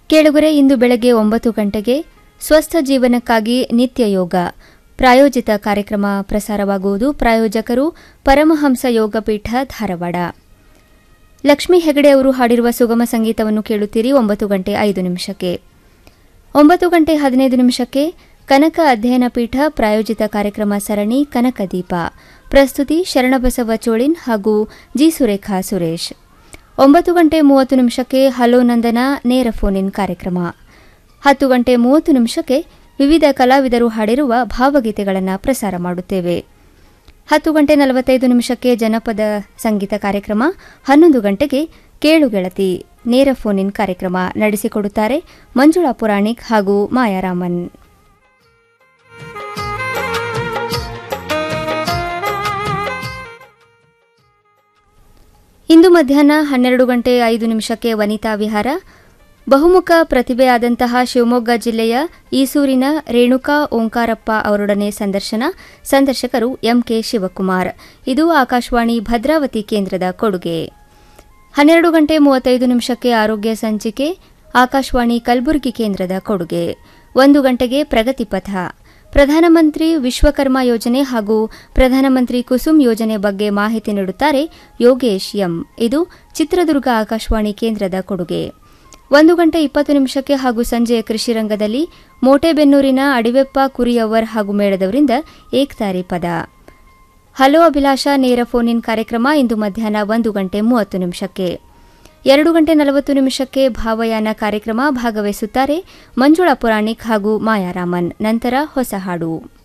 ಕೇಳುಗರೆ ಇಂದು ಬೆಳಗ್ಗೆ ಒಂಬತ್ತು ಗಂಟೆಗೆ ಸ್ವಸ್ಥ ಜೀವನಕ್ಕಾಗಿ ನಿತ್ಯ ಯೋಗ ಪ್ರಾಯೋಜಿತ ಕಾರ್ಯಕ್ರಮ ಪ್ರಸಾರವಾಗುವುದು ಪ್ರಾಯೋಜಕರು ಪರಮಹಂಸ ಯೋಗಪೀಠ ಧಾರವಾಡ ಲಕ್ಷ್ಮೀ ಹೆಗಡೆ ಅವರು ಹಾಡಿರುವ ಸುಗಮ ಸಂಗೀತವನ್ನು ಕೇಳುತ್ತೀರಿ ಒಂಬತ್ತು ಗಂಟೆ ಐದು ನಿಮಿಷಕ್ಕೆ ಒಂಬತ್ತು ಗಂಟೆ ಹದಿನೈದು ನಿಮಿಷಕ್ಕೆ ಕನಕ ಅಧ್ಯಯನ ಪೀಠ ಪ್ರಾಯೋಜಿತ ಕಾರ್ಯಕ್ರಮ ಸರಣಿ ಕನಕದೀಪ ಪ್ರಸ್ತುತಿ ಶರಣಬಸವ ಚೋಳಿನ್ ಹಾಗೂ ಜಿ ಸುರೇಖಾ ಸುರೇಶ್ ಒಂಬತ್ತು ಗಂಟೆ ಮೂವತ್ತು ನಿಮಿಷಕ್ಕೆ ಹಲೋ ನಂದನ ನೇರ ಫೋನ್ ಇನ್ ಕಾರ್ಯಕ್ರಮ ಹತ್ತು ಗಂಟೆ ಮೂವತ್ತು ನಿಮಿಷಕ್ಕೆ ವಿವಿಧ ಕಲಾವಿದರು ಹಾಡಿರುವ ಭಾವಗೀತೆಗಳನ್ನು ಪ್ರಸಾರ ಮಾಡುತ್ತೇವೆ ಹತ್ತು ಗಂಟೆ ನಲವತ್ತೈದು ನಿಮಿಷಕ್ಕೆ ಜನಪದ ಸಂಗೀತ ಕಾರ್ಯಕ್ರಮ ಹನ್ನೊಂದು ಗಂಟೆಗೆ ಕೇಳು ಗೆಳತಿ ನೇರ ಫೋನ್ ಇನ್ ಕಾರ್ಯಕ್ರಮ ನಡೆಸಿಕೊಡುತ್ತಾರೆ ಮಂಜುಳಾ ಪುರಾಣಿಕ್ ಹಾಗೂ ಮಾಯಾರಾಮನ್ ಇಂದು ಮಧ್ಯಾಹ್ನ ಹನ್ನೆರಡು ಗಂಟೆ ಐದು ನಿಮಿಷಕ್ಕೆ ವನಿತಾ ವಿಹಾರ ಬಹುಮುಖ ಪ್ರತಿಭೆಯಾದಂತಹ ಶಿವಮೊಗ್ಗ ಜಿಲ್ಲೆಯ ಈಸೂರಿನ ರೇಣುಕಾ ಓಂಕಾರಪ್ಪ ಅವರೊಡನೆ ಸಂದರ್ಶನ ಸಂದರ್ಶಕರು ಎಂಕೆ ಶಿವಕುಮಾರ್ ಇದು ಆಕಾಶವಾಣಿ ಭದ್ರಾವತಿ ಕೇಂದ್ರದ ಕೊಡುಗೆ ಹನ್ನೆರಡು ಗಂಟೆ ಮೂವತ್ತೈದು ನಿಮಿಷಕ್ಕೆ ಆರೋಗ್ಯ ಸಂಚಿಕೆ ಆಕಾಶವಾಣಿ ಕಲಬುರಗಿ ಕೇಂದ್ರದ ಕೊಡುಗೆ ಒಂದು ಗಂಟೆಗೆ ಪ್ರಗತಿ ಪಥ ಪ್ರಧಾನಮಂತ್ರಿ ವಿಶ್ವಕರ್ಮ ಯೋಜನೆ ಹಾಗೂ ಪ್ರಧಾನಮಂತ್ರಿ ಕುಸುಮ್ ಯೋಜನೆ ಬಗ್ಗೆ ಮಾಹಿತಿ ನೀಡುತ್ತಾರೆ ಯೋಗೇಶ್ ಎಂ ಇದು ಚಿತ್ರದುರ್ಗ ಆಕಾಶವಾಣಿ ಕೇಂದ್ರದ ಕೊಡುಗೆ ಒಂದು ಗಂಟೆ ಇಪ್ಪತ್ತು ನಿಮಿಷಕ್ಕೆ ಹಾಗೂ ಸಂಜೆಯ ಕೃಷಿ ರಂಗದಲ್ಲಿ ಮೋಟೆಬೆನ್ನೂರಿನ ಅಡಿವೆಪ್ಪ ಕುರಿಯವರ್ ಹಾಗೂ ಮೇಳದವರಿಂದ ಏಕ್ತಾರಿ ಪದ ಹಲೋ ಅಭಿಲಾಷ ನೇರ ಫೋನ್ ಇನ್ ಕಾರ್ಯಕ್ರಮ ಇಂದು ಮಧ್ಯಾಹ್ನ ಒಂದು ಗಂಟೆ ಮೂವತ್ತು ನಿಮಿಷಕ್ಕೆ ಎರಡು ಗಂಟೆ ನಲವತ್ತು ನಿಮಿಷಕ್ಕೆ ಭಾವಯಾನ ಕಾರ್ಯಕ್ರಮ ಭಾಗವಹಿಸುತ್ತಾರೆ ಮಂಜುಳಾ ಪುರಾಣಿಕ್ ಹಾಗೂ ಮಾಯಾರಾಮನ್ ನಂತರ ಹೊಸ ಹಾಡು